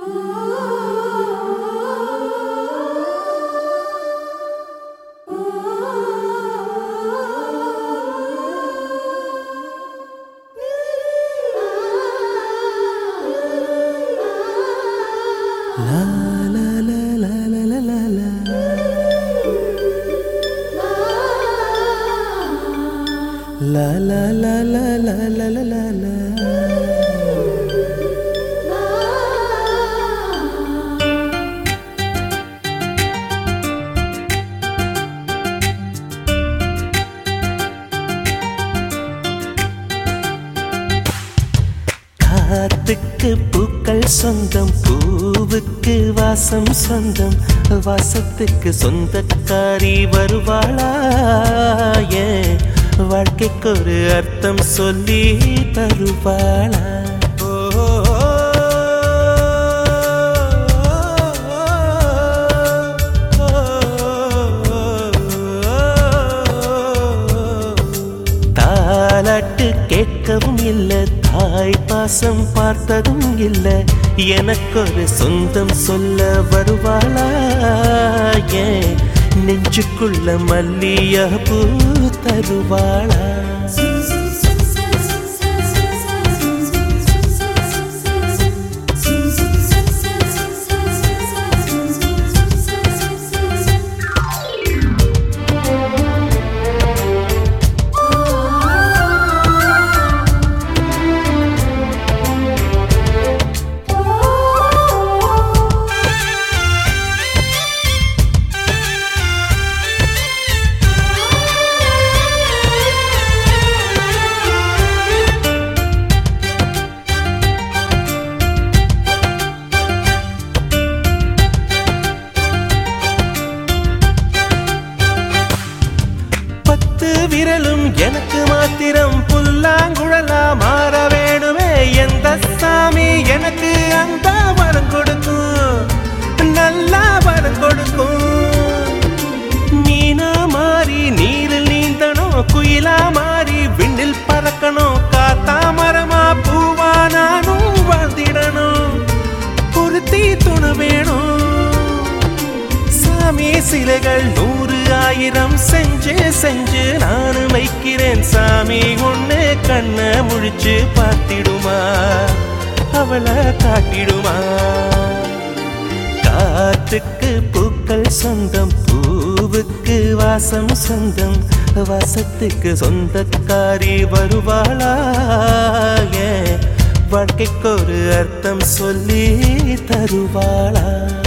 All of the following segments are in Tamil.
La la la la la la la la la காத்துக்கு பூக்கள் சொந்தம் பூவுக்கு வாசம் சொந்தம் வாசத்துக்கு சொந்தக்காரி வருவாளா ஏன் வாழ்க்கைக்கு ஒரு அர்த்தம் சொல்லி தருவாளா ஓ, தாலாட்டு கேட்கவும் இல்ல தாய் பாசம் பார்த்ததும் இல்ல எனக்கொரு சொந்தம் சொல்ல வருவாளா ஏன் நெஞ்சுக்குள்ள மல்லிய பூ தருவாளா பத்து விரலும் எனக்கு மாத்திரம் புல்லாங்குழலா மாற வேணுமே எந்த சாமி எனக்கு அந்த வரம் கொடுக்கும் நல்லா வரம் கொடுக்கும் மீனா மாறி நீரில் நீந்தணும் குயிலா மாறி விண்ணில் பறக்கணும் காத்தா மரமா பூவா நானும் வாழ்ந்திடணும் பொருத்தி துணு வேணும் சாமி சிலைகள் நூறு ஆயிரம் செஞ்சு செஞ்சு நானும் வைக்கிறேன் சாமி ஒண்ணு கண்ண முழிச்சு பார்த்திடுமா அவளை காட்டிடுமா காத்துக்கு பூக்கள் சொந்தம் பூவுக்கு வாசம் சொந்தம் வாசத்துக்கு சொந்தக்காரி வருவாளா ஏன் வாழ்க்கைக்கு ஒரு அர்த்தம் சொல்லி தருவாளா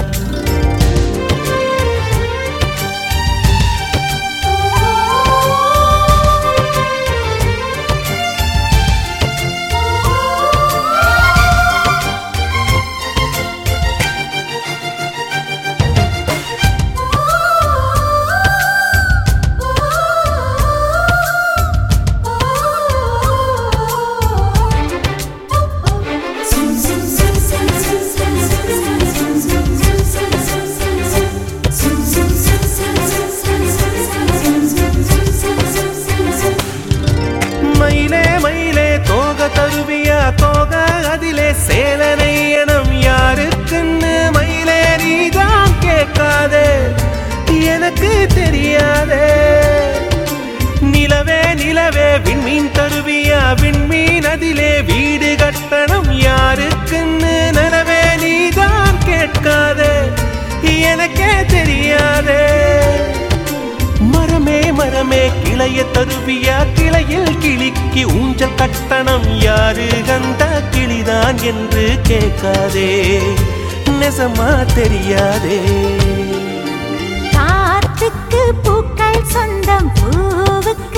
மயிலே மயிலே தோக தருவியா தோக அதிலே சேலனை எனம் யாருக்குன்னு மயிலே நீதான் கேட்காதே எனக்கு தெரியாதே நிலவே நிலவே விண்மீன் தருவியா விண்மீன் அதிலே வீடு கட்டணம் யாருக்குன்னு நிலவே நீதான் கேட்காதே எனக்கே தெரியாதே மரமே மரமே கிளைய தருவியா கிளையில் கிளிக்கு ஊஞ்சல் கட்டணம் யாரு கந்த கிளிதான் என்று கேட்காதே நெசமா தெரியாதே காத்துக்கு பூக்கள் சொந்தம் பூவுக்கு